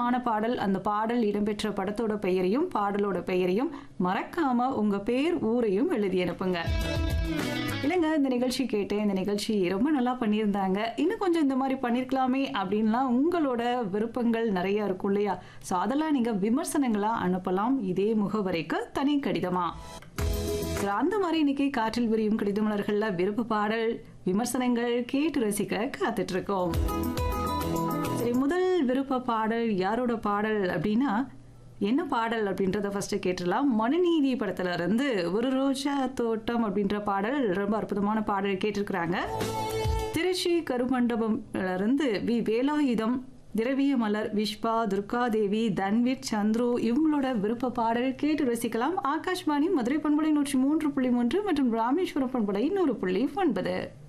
விருப்பமான பாடல் அந்த பாடல் இடம்பெற்ற படத்தோட பெயரையும் பாடலோட பெயரையும் மறக்காம உங்க பேர் ஊரையும் எழுதி அனுப்புங்க இல்லைங்க இந்த நிகழ்ச்சி கேட்டேன் இந்த நிகழ்ச்சி ரொம்ப நல்லா பண்ணியிருந்தாங்க இன்னும் கொஞ்சம் இந்த மாதிரி பண்ணியிருக்கலாமே அப்படின்லாம் உங்களோட விருப்பங்கள் நிறைய இருக்கும் இல்லையா ஸோ அதெல்லாம் நீங்கள் விமர்சனங்களாக அனுப்பலாம் இதே முகவரிக்கு தனி கடிதமா சரி, அந்த மாதிரி இன்னைக்கு காற்றில் விரியும் கடிதமலர்களில் விருப்ப பாடல் விமர்சனங்கள் கேட்டு ரசிக்க காத்துட்டு இருக்கோம் சரி முதல் விருப்ப பாடல் யாரோட பாடல் அப்படின்னா என்ன பாடல் அப்படின்றத ஃபர்ஸ்ட் கேட்டுடலாம் மனுநீதி படத்துல இருந்து ஒரு ரோஜா தோட்டம் அப்படின்ற பாடல் ரொம்ப அற்புதமான பாடல் கேட்டிருக்கிறாங்க திருச்சி கருமண்டபம்ல இருந்து வி வேலாயுதம் திரவிய மலர் விஷ்பா துர்காதேவி தன்வீர் சந்துரு இவங்களோட விருப்ப பாடல் கேட்டு ரசிக்கலாம் ஆகாஷ்வாணி மதுரை பண்பலை நூற்றி மூன்று புள்ளி மூன்று மற்றும் ராமேஸ்வரம் பண்பலை நூறு புள்ளி ஒன்பது